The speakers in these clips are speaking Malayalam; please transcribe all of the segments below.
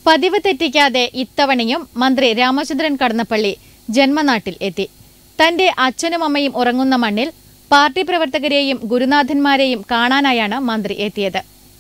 പതിവ് തെറ്റിക്കാതെ ഇത്തവണയും മന്ത്രി രാമചന്ദ്രൻ കടന്നപ്പള്ളി ജന്മനാട്ടിൽ എത്തി തന്റെ അച്ഛനും അമ്മയും ഉറങ്ങുന്ന മണ്ണിൽ പാർട്ടി പ്രവർത്തകരെയും ഗുരുനാഥന്മാരെയും കാണാനായാണ് മന്ത്രി എത്തിയത്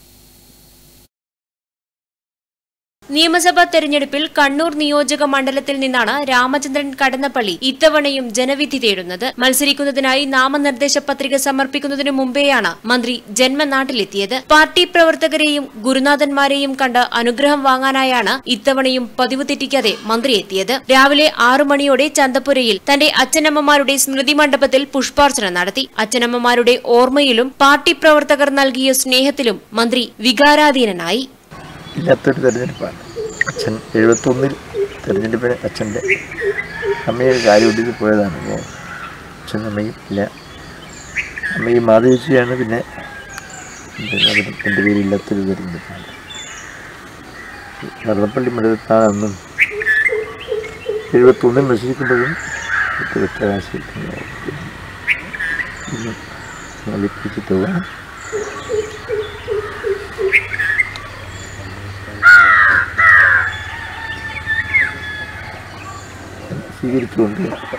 നിയമസഭാ തെരഞ്ഞെടുപ്പിൽ കണ്ണൂർ നിയോജക മണ്ഡലത്തിൽ നിന്നാണ് രാമചന്ദ്രൻ കടന്നപ്പള്ളി ഇത്തവണയും ജനവിധി തേടുന്നത് മത്സരിക്കുന്നതിനായി നാമനിർദ്ദേശ പത്രിക സമർപ്പിക്കുന്നതിനു മുമ്പെയാണ് മന്ത്രി ജന്മനാട്ടിലെത്തിയത് പാർട്ടി പ്രവർത്തകരെയും ഗുരുനാഥന്മാരെയും കണ്ട് അനുഗ്രഹം വാങ്ങാനായാണ് ഇത്തവണയും പതിവ് തെറ്റിക്കാതെ മന്ത്രി എത്തിയത് രാവിലെ ആറു മണിയോടെ ചന്തപ്പുരയിൽ തന്റെ അച്ഛനമ്മമാരുടെ സ്മൃതി മണ്ഡപത്തിൽ പുഷ്പാർച്ചന നടത്തി അച്ഛനമ്മമാരുടെ ഓർമ്മയിലും പാർട്ടി പ്രവർത്തകർ നൽകിയ സ്നേഹത്തിലും മന്ത്രി വികാരാധീനനായി ഇല്ലാത്തൊരു തെരഞ്ഞെടുപ്പാണ് അച്ഛൻ എഴുപത്തൊന്നിൽ തെരഞ്ഞെടുപ്പിന് അച്ഛൻ്റെ അമ്മയെ കാലുകൊണ്ടിട്ട് പോയതാണ് അപ്പോൾ അച്ഛനും അമ്മയും ഇല്ല അമ്മയും മാതേച്ചിയാണ് പിന്നെ പിന്നെ അതിന് എൻ്റെ പേരില്ലാത്തൊരു തെരഞ്ഞെടുപ്പാണ് കടന്നപ്പള്ളി മണ്ഡലത്താണ് അന്നും എഴുപത്തൊന്നിൽ മത്സരിക്കുമ്പോഴും ഒറ്റ കാശി വലിപ്പിച്ചിട്ടുള്ള സ്വീകരിച്ചുകൊണ്ട്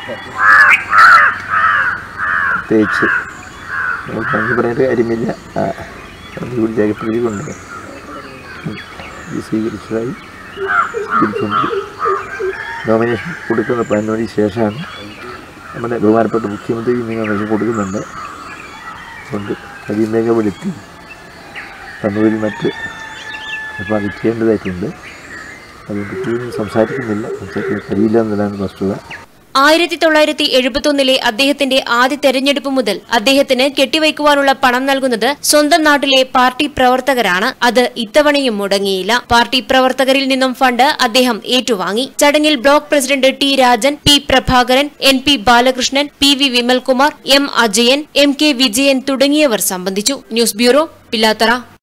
പ്രത്യേകിച്ച് നമുക്ക് നന്ദി പറയേണ്ട കാര്യമില്ല ആ നന്ദി കൂടി രേഖപ്പെടുത്തിക്കൊണ്ട് ഇത് സ്വീകരിച്ചതായി സ്വീകരിച്ചുകൊണ്ട് നോമിനേഷൻ കൊടുക്കുന്ന പതിനൊന്നിന് ശേഷമാണ് നമ്മുടെ ബഹുമാനപ്പെട്ട മുഖ്യമന്ത്രി നോമിനേഷൻ കൊടുക്കുന്നുണ്ട് അതുകൊണ്ട് കഴിയും വേഗപ്പെടുത്തി കണ്ണൂരിൽ മറ്റ് വിഭാഗം ചെയ്യേണ്ടതായിട്ടുണ്ട് അതുകൊണ്ട് കൂടുതൽ സംസാരിക്കുന്നില്ല സംസാരിക്കാൻ കഴിയില്ല എന്നതാണ് വസ്തുത ആയിരത്തി തൊള്ളായിരത്തി എഴുപത്തൊന്നിലെ അദ്ദേഹത്തിന്റെ ആദ്യ തെരഞ്ഞെടുപ്പ് മുതൽ അദ്ദേഹത്തിന് കെട്ടിവയ്ക്കുവാനുള്ള പണം നൽകുന്നത് സ്വന്തം നാട്ടിലെ പാർട്ടി പ്രവർത്തകരാണ് അത് ഇത്തവണയും മുടങ്ങിയില്ല പാർട്ടി പ്രവർത്തകരിൽ നിന്നും ഫണ്ട് അദ്ദേഹം ഏറ്റുവാങ്ങി ചടങ്ങിൽ block president T Rajan P Prabhakaran N P Balakrishnan P V Vimalkumar M Ajayan M K Vijayan തുടങ്ങിയവർ സംബന്ധിച്ചു ന്യൂസ് ബ്യൂറോ പില്ലാത്തറ